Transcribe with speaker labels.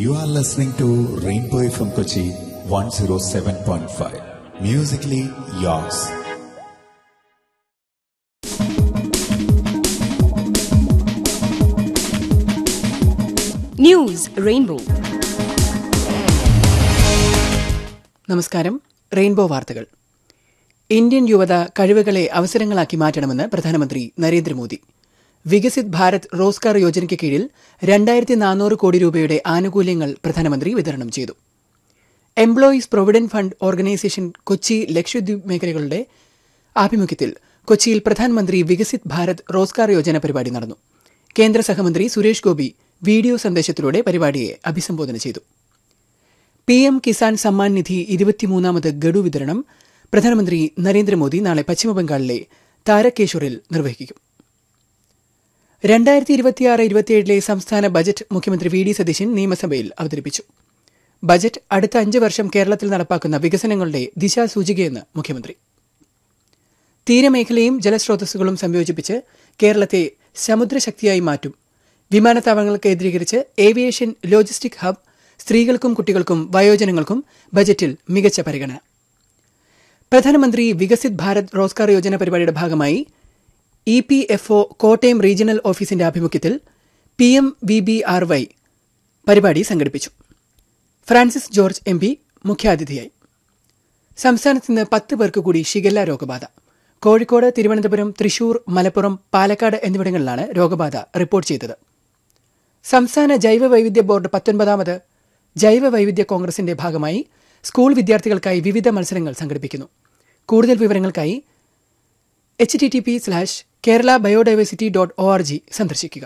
Speaker 1: You are listening to Rainbow FM Kochi 107.5. Musically yours.
Speaker 2: News rainbow
Speaker 3: നമസ്കാരം rainbow വാർത്തകൾ Indian യുവത കഴിവുകളെ അവസരങ്ങളാക്കി മാറ്റണമെന്ന് പ്രധാനമന്ത്രി നരേന്ദ്രമോദി വികസിത് ഭാരത് റോസ്ഗാർ യോജനയ്ക്ക് കീഴിൽ രണ്ടായിരത്തി നാനൂറ് കോടി രൂപയുടെ ആനുകൂല്യങ്ങൾ പ്രധാനമന്ത്രി വിതരണം ചെയ്തു employees provident fund organisation Kochi Lakshadweep മേഖലകളുടെ ആഭിമുഖ്യത്തിൽ കൊച്ചിയിൽ പ്രധാനമന്ത്രി വികസിത് ഭാരത് റോസ്ഗാർ യോജന പരിപാടി നടന്നു കേന്ദ്ര സഹമന്ത്രി സുരേഷ് ഗോപി വീഡിയോ സന്ദേശത്തിലൂടെ പരിപാടിയെ അഭിസംബോധന ചെയ്തു പി എം കിസാൻ സമ്മാൻ നിധി ഇരുപത്തിമൂന്നാമത് ഗഡു വിതരണം പ്രധാനമന്ത്രി നരേന്ദ്രമോദി നാളെ പശ്ചിമബംഗാളിലെ താരക്കേശ്വറിൽ നിർവഹിക്കും രണ്ടായിരത്തി ഇരുപത്തിയാറ് ഇരുപത്തിയേഴിലെ സംസ്ഥാന ബജറ്റ് മുഖ്യമന്ത്രി വി ഡി സതീശൻ നിയമസഭയിൽ അവതരിപ്പിച്ചു ബജറ്റ് അടുത്ത അഞ്ച് വർഷം കേരളത്തിൽ നടപ്പാക്കുന്ന വികസനങ്ങളുടെ ദിശാസൂചികയെന്ന് മുഖ്യമന്ത്രി തീരമേഖലയും ജലസ്രോതസ്സുകളും സംയോജിപ്പിച്ച് കേരളത്തെ സമുദ്രശക്തിയായി മാറ്റും വിമാനത്താവളങ്ങൾ കേന്ദ്രീകരിച്ച് ഏവിയേഷൻ ലോജിസ്റ്റിക് ഹബ് സ്ത്രീകൾക്കും കുട്ടികൾക്കും വയോജനങ്ങൾക്കും ബജറ്റിൽ മികച്ച പരിഗണന പ്രധാനമന്ത്രി വികസിത് ഭാരത് റോസ്ഗാർ യോജന പരിപാടിയുടെ ഭാഗമായി E P F O Kottayam regional ഓഫീസിന്റെ ആഭിമുഖ്യത്തിൽ P M V B R Y പരിപാടി സംഘടിപ്പിച്ചു ഫ്രാൻസിസ് ജോർജ് എം പി മുഖ്യാതിഥിയായി സംസ്ഥാനത്ത് നിന്ന് പത്ത് പേർക്ക് കൂടി ഷിഗല്ല രോഗബാധ കോഴിക്കോട് തിരുവനന്തപുരം തൃശൂർ മലപ്പുറം പാലക്കാട് എന്നിവിടങ്ങളിലാണ് രോഗബാധ റിപ്പോർട്ട് ചെയ്തത് സംസ്ഥാന ജൈവ വൈവിധ്യ ബോർഡ് പത്തൊൻപതാമത് ജൈവ വൈവിധ്യ കോൺഗ്രസിന്റെ ഭാഗമായി സ്കൂൾ വിദ്യാർത്ഥികൾക്കായി വിവിധ മത്സരങ്ങൾ സംഘടിപ്പിക്കുന്നു കൂടുതൽ വിവരങ്ങൾക്കായി H T T P slash Kerala biodiversity dot O R G സന്ദർശിക്കുക